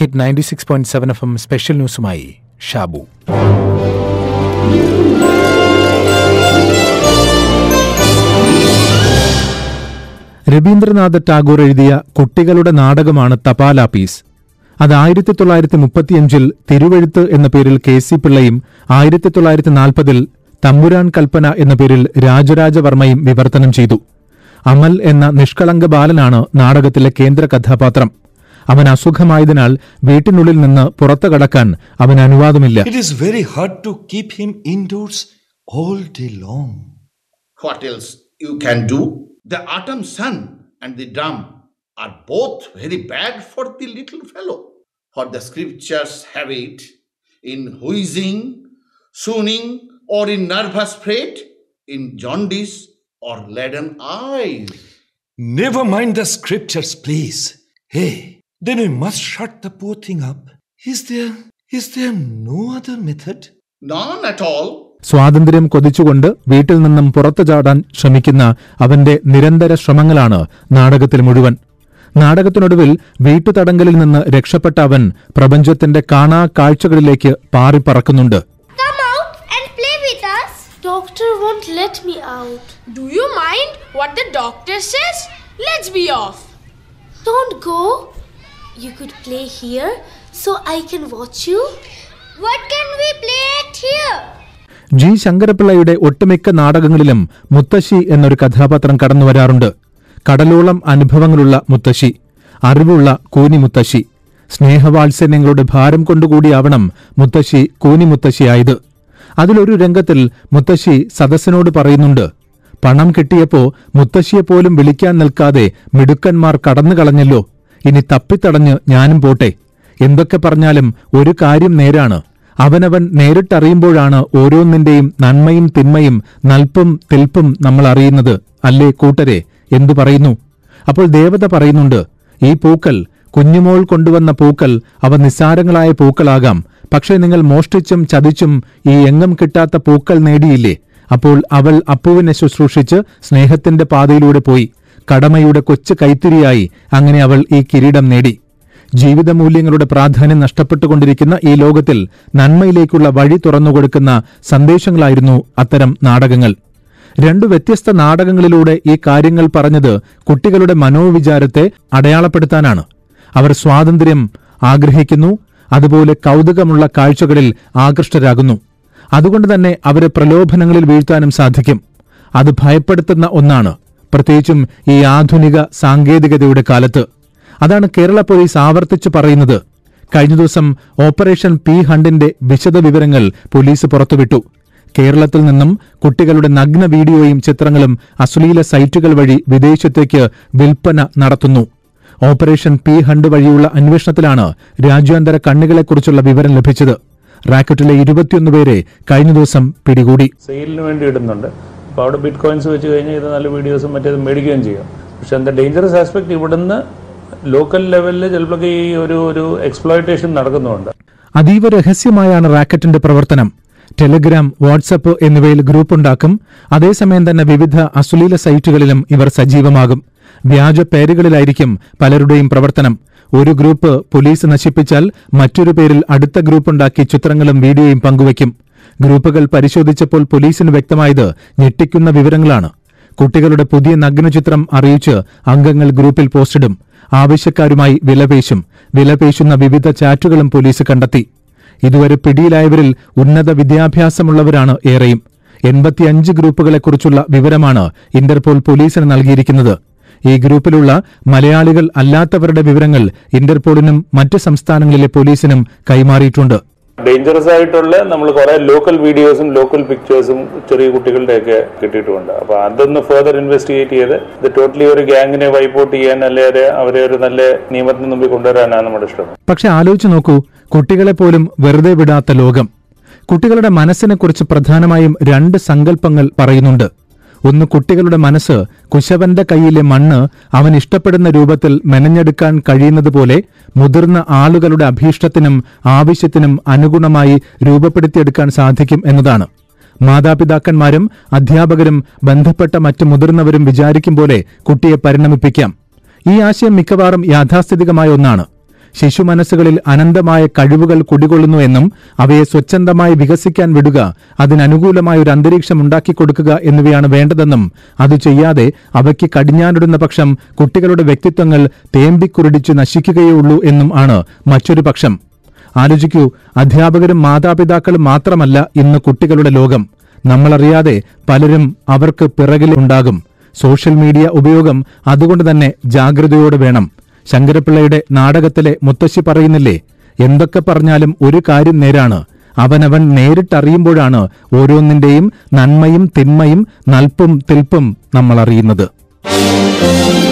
Hit ninety six point seven F M special ന്യൂസുമായി ഷാബു രവീന്ദ്രനാഥ ടാഗോർ എഴുതിയ കുട്ടികളുടെ നാടകമാണ് തപാലാപ്പീസ് അത് ആയിരത്തി തൊള്ളായിരത്തി മുപ്പത്തിയഞ്ചിൽ തിരുവഴുത്ത് എന്ന പേരിൽ കെ സി പിള്ളയും ആയിരത്തി തൊള്ളായിരത്തി നാൽപ്പതിൽ തമ്പുരാൻ കൽപ്പന എന്ന പേരിൽ രാജരാജവർമ്മയും വിവർത്തനം ചെയ്തു അമൽ എന്ന നിഷ്കളങ്ക ബാലനാണ് നാടകത്തിലെ കേന്ദ്ര കഥാപാത്രം അവൻ അസുഖമായതിനാൽ വീട്ടിനുള്ളിൽ നിന്ന് പുറത്തു കടക്കാൻ അവന് അനുവാദമില്ല It is very hard to keep him indoors all day long. What else you can do? The autumn sun and the drum are both very bad for the little fellow. For the scriptures have it in wheezing, swooning, or in nervous fret, in jaundice or leaden eyes. Never mind the scriptures, please. Hey, then we must shut the poor thing up. Is there is there no other method? None at all. സ്വാതന്ത്ര്യം കൊതിച്ചുകൊണ്ട് വീട്ടിൽ നിന്നും പുറത്തു ചാടാൻ ശ്രമിക്കുന്ന അവന്റെ നിരന്തര ശ്രമങ്ങളാണ് നാടകത്തിൽ മുഴുവൻ നാടകത്തിനൊടുവിൽ വീട്ടുതടങ്കലിൽ നിന്ന് രക്ഷപ്പെട്ട അവൻ പ്രപഞ്ചത്തിന്റെ കാണാ കാഴ്ചകളിലേക്ക് പാറിപ്പറക്കുന്നുണ്ട് Come out and play with us. Doctor won't let me out. Do you mind what the doctor says? Let's be off. Don't go. You could play here so I can watch you. What can we play at here? G ശങ്കരപിള്ളയുടെ ഒട്ടുമിക്ക നാടകങ്ങളിലും മുത്തശ്ശി എന്നൊരു കഥാപാത്രം കടന്നു വരാറുണ്ട് കടലോളം അനുഭവങ്ങളുള്ള മുത്തശ്ശി അറിവുള്ള കൂനി മുത്തശ്ശി സ്നേഹവാത്സല്യങ്ങളുടെ ഭാരം കൊണ്ടുകൂടിയാവണം മുത്തശ്ശി കൂനി മുത്തശ്ശിയായത് അതിലൊരു രംഗത്തിൽ മുത്തശ്ശി സദസ്സിനോട് പറയുന്നുണ്ട് പണം കിട്ടിയപ്പോ മുത്തശ്ശിയെപ്പോലും വിളിക്കാൻ നിൽക്കാതെ മിടുക്കന്മാർ കടന്നു കളഞ്ഞല്ലോ ഇനി തപ്പിത്തടഞ്ഞ് ഞാനും പോട്ടെ എന്തൊക്കെ പറഞ്ഞാലും ഒരു കാര്യം നേരാണ് അവനവൻ നേരിട്ടറിയുമ്പോഴാണ് ഓരോന്നിന്റെയും നന്മയും തിന്മയും നൽപ്പും തിൽപ്പും നമ്മൾ അറിയുന്നത് അല്ലേ കൂട്ടരെ എന്തു പറയുന്നു അപ്പോൾ ദേവത പറയുന്നുണ്ട് ഈ പൂക്കൾ കുഞ്ഞുമോൾ കൊണ്ടുവന്ന പൂക്കൾ അവ നിസ്സാരങ്ങളായ പൂക്കളാകാം പക്ഷേ നിങ്ങൾ മോഷ്ടിച്ചും ചതിച്ചും ഈ എങ്ങും കിട്ടാത്ത പൂക്കൾ നേടിയില്ലേ അപ്പോൾ അവൾ അപ്പുവിനെ ശുശ്രൂഷിച്ച് സ്നേഹത്തിന്റെ പാതയിലൂടെ പോയി കടമയുടെ കൊച്ചു കൈത്തിരിയായി അങ്ങനെ അവൾ ഈ കിരീടം നേടി ജീവിതമൂല്യങ്ങളുടെ പ്രാധാന്യം നഷ്ടപ്പെട്ടുകൊണ്ടിരിക്കുന്ന ഈ ലോകത്തിൽ നന്മയിലേക്കുള്ള വഴി തുറന്നുകൊടുക്കുന്ന സന്ദേശങ്ങളായിരുന്നു അത്തരം നാടകങ്ങൾ രണ്ടു വ്യത്യസ്ത നാടകങ്ങളിലൂടെ ഈ കാര്യങ്ങൾ പറഞ്ഞത് കുട്ടികളുടെ മനോവിചാരത്തെ അടയാളപ്പെടുത്താനാണ് അവർ സ്വാതന്ത്ര്യം ആഗ്രഹിക്കുന്നു അതുപോലെ കൗതുകമുള്ള കാഴ്ചകളിൽ ആകൃഷ്ടരാകുന്നു അതുകൊണ്ട് തന്നെ അവരെ പ്രലോഭനങ്ങളിൽ വീഴ്ത്താനും സാധിക്കും അത് ഭയപ്പെടുത്തുന്ന ഒന്നാണ് പ്രത്യേകിച്ചും ഈ ആധുനിക സാങ്കേതികതയുടെ കാലത്ത് അതാണ് കേരള പോലീസ് ആവർത്തിച്ചു പറയുന്നത് കഴിഞ്ഞ ദിവസം ഓപ്പറേഷൻ പി ഹണ്ടിന്റെ വിശദ വിവരങ്ങൾ പോലീസ് പുറത്തുവിട്ടു കേരളത്തിൽ നിന്നും കുട്ടികളുടെ നഗ്ന വീഡിയോയും ചിത്രങ്ങളും അശ്ലീല സൈറ്റുകൾ വഴി വിദേശത്തേക്ക് വിൽപ്പന നടത്തുന്നു ഓപ്പറേഷൻ പി ഹണ്ട് വഴിയുള്ള അന്വേഷണത്തിലാണ് രാജ്യാന്തര കണ്ണികളെക്കുറിച്ചുള്ള വിവരം ലഭിച്ചത് റാക്കറ്റിലെ ഇരുപത്തിയൊന്ന് പേരെ കഴിഞ്ഞ ദിവസം പിടികൂടി സെയിലിന് വേണ്ടി ഇടുന്നുണ്ട് അപ്പോൾ അവിടെ ബിറ്റ് കോയിൻസ് വെച്ച് കഴിഞ്ഞാൽ ഇത് നല്ല വീഡിയോസും മറ്റേതും മേടിക്കുകയും ചെയ്യും പക്ഷെ എന്താ ഡേഞ്ചറസ് ആസ്പെക്ട് ഇവിടുന്ന് ലോക്കൽ ലെവലിൽ ചിലപ്പോൾ ഈ ഒരു ഒരു എക്സ്പ്ലോയിറ്റേഷൻ നടക്കുന്നുണ്ട് അതീവ രഹസ്യമായാണ് റാക്കറ്റിന്റെ പ്രവർത്തനം ടെലിഗ്രാം വാട്സപ്പ് എന്നിവയിൽ ഗ്രൂപ്പുണ്ടാക്കും അതേസമയം തന്നെ വിവിധ അശ്ലീല സൈറ്റുകളിലും ഇവർ സജീവമാകും വ്യാജ പേരുകളിലായിരിക്കും പലരുടെയും പ്രവർത്തനം ഒരു ഗ്രൂപ്പ് പോലീസ് നശിപ്പിച്ചാൽ മറ്റൊരു പേരിൽ അടുത്ത ഗ്രൂപ്പുണ്ടാക്കി ചിത്രങ്ങളും വീഡിയോയും പങ്കുവയ്ക്കും ഗ്രൂപ്പുകൾ പരിശോധിച്ചപ്പോൾ പോലീസിന് വ്യക്തമായത് ഞെട്ടിക്കുന്ന വിവരങ്ങളാണ് കുട്ടികളുടെ പുതിയ നഗ്നചിത്രം അറിയിച്ച് അംഗങ്ങൾ ഗ്രൂപ്പിൽ പോസ്റ്റിടും ആവശ്യക്കാരുമായി വിലപേശും വിലപേശുന്ന വിവിധ ചാറ്റുകളും പോലീസ് കണ്ടെത്തി ഇതുവരെ പിടിയിലായവരിൽ ഉന്നത വിദ്യാഭ്യാസമുള്ളവരാണ് ഏറെയും എൺപത്തിയഞ്ച് ഗ്രൂപ്പുകളെക്കുറിച്ചുള്ള വിവരമാണ് ഇന്റർപോൾ പോലീസിന് നൽകിയിരിക്കുന്നത് ഈ ഗ്രൂപ്പിലുള്ള മലയാളികൾ അല്ലാത്തവരുടെ വിവരങ്ങൾ ഇന്റർപോളിനും മറ്റ് സംസ്ഥാനങ്ങളിലെ പോലീസിനും കൈമാറിയിട്ടുണ്ട് ഡേഞ്ചറസ് ആയിട്ടുള്ള നമ്മൾ കുറെ ലോക്കൽ വീഡിയോസും ലോക്കൽ പിക്ചേഴ്സും ചെറിയ കുട്ടികളുടെയൊക്കെ കിട്ടിയിട്ടുമുണ്ട് അപ്പോൾ അതൊന്ന് ഫെർദർ ഇൻവെസ്റ്റിഗേറ്റ് ചെയ്ത് ഇത് ടോട്ടലി ഒരു ഗ്യാങ്ങിനെ വൈപ്പ് ചെയ്യാൻ അല്ലെങ്കിൽ അവരെ ഒരു നല്ല നിയമത്തിന് മുമ്പിൽ കൊണ്ടുവരാനാണ് നമ്മുടെ ഇഷ്ടം പക്ഷെ ആലോചിച്ചു നോക്കൂ കുട്ടികളെ പോലും വെറുതെ വിടാത്ത ലോകം കുട്ടികളുടെ മനസ്സിനെക്കുറിച്ച് പ്രധാനമായും രണ്ട് സങ്കല്പങ്ങൾ പറയുന്നുണ്ട് ഒന്ന് കുട്ടികളുടെ മനസ്സ് കുശവന്റെ കയ്യിലെ മണ്ണ് അവൻ ഇഷ്ടപ്പെടുന്ന രൂപത്തിൽ മെനഞ്ഞെടുക്കാൻ കഴിയുന്നതുപോലെ മുതിർന്ന ആളുകളുടെ അഭീഷ്ടത്തിനും ആവശ്യത്തിനും അനുഗുണമായി രൂപപ്പെടുത്തിയെടുക്കാൻ സാധിക്കും എന്നതാണ് മാതാപിതാക്കന്മാരും അധ്യാപകരും ബന്ധപ്പെട്ട മറ്റ് മുതിർന്നവരും വിചാരിക്കും പോലെ കുട്ടിയെ പരിണമിപ്പിക്കാം ഈ ആശയം മിക്കവാറും യാഥാസ്ഥിതികമായ ഒന്നാണ് ശിശുമനസ്സുകളിൽ അനന്തമായ കഴിവുകൾ കുടികൊള്ളുന്നു എന്നും അവയെ സ്വച്ഛന്തമായി വികസിക്കാൻ വിടുക അതിനനുകൂലമായ ഒരു അന്തരീക്ഷം ഉണ്ടാക്കിക്കൊടുക്കുക എന്നിവയാണ് വേണ്ടതെന്നും അത് ചെയ്യാതെ അവയ്ക്ക് കടിഞ്ഞാനിടുന്ന പക്ഷം കുട്ടികളുടെ വ്യക്തിത്വങ്ങൾ തേമ്പിക്കുരുടിച്ച് നശിക്കുകയുള്ളൂ എന്നും ആണ് മറ്റൊരു പക്ഷം ആലോചിക്കൂ അധ്യാപകരും മാതാപിതാക്കളും മാത്രമല്ല ഇന്ന് കുട്ടികളുടെ ലോകം നമ്മളറിയാതെ പലരും അവർക്ക് പിറകിൽ ഉണ്ടാകും സോഷ്യൽ മീഡിയ ഉപയോഗം അതുകൊണ്ട് തന്നെ ജാഗ്രതയോടെ വേണം ശങ്കരപിള്ളയുടെ നാടകത്തിലെ മുത്തശ്ശി പറയുന്നില്ലേ എന്തൊക്കെ പറഞ്ഞാലും ഒരു കാര്യം നേരാണ് അവനവൻ നേരിട്ടറിയുമ്പോഴാണ് ഓരോന്നിന്റെയും നന്മയും തിന്മയും നൽപ്പും തിൽപ്പും നമ്മൾ അറിയുന്നത്